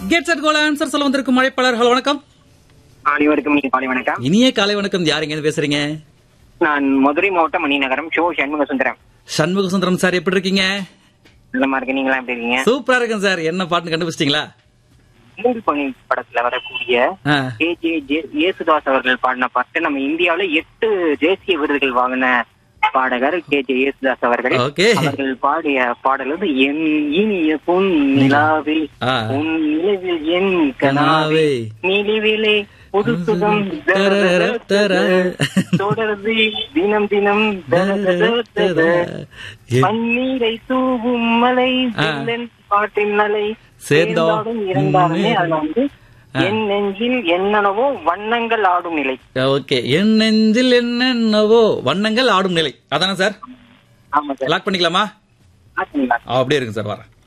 Get set கோல் answer சொல்ல வந்திருக்கும் மழைப்பாளர் hello வணக்கம் அனைவருக்கும் இனிய காலை வணக்கம் இனிய காலை வணக்கம் யாருங்க இருந்து பேசுறீங்க நான் மதுரை மாவட்டம் மணிநகரம் ஷோ சண்முக சுந்தரம் சண்முக சுந்தரம் சார் எப்படி இருக்கீங்க நல்லமா இருக்கு நீங்களா எப்படி இருக்கீங்க சூப்பரா இருக்கேன் சார் என்ன பாட்டுன்னு கண்டுபிடிச்சிட்டீங்களா மூன்று பணி படத்துல வரக்கூடிய ஆ, கே ஜே ஜே- இயேசுதாஸ் அவர்கள் பாடின பாட்டு நம்ம இந்தியாவுல எட்டு தேசிய விருதுகள் வாங்கின பாடகர் கே ஜே இயேசுதாஸ் அவர்கள் Okay. அவர்கள் பாடிய பாடல் வந்து என் இனிய பொன் நிலாவில் ஆ. உன் நிலவில் என் கனாவே. கனாவே நிலவிலே புது சுகம் தரர, தர. தொடர்ந்து தினம் தினம் தர, தர, தர. என் பன்னீரை தூவும் மலை ஆ. வில்லன் பாட்டின் மலை சேர்ந்தோ. சேர்ந்தாடும் இரண்டாலுமே ம். அதுல வந்து ஆ. என் நெஞ்சில் என்னென்னவோ வண்ணங்கள் ஆடும் நிலை ஓகே என் நெஞ்சில் என்னென்னவோ வண்ணங்கள் ஆடும் நிலை அதானே சார் ஆமா சார் லாக் பண்ணிக்கலாமா ஆச்சுங்களா அப்படியே இருக்கு சார் வரேன்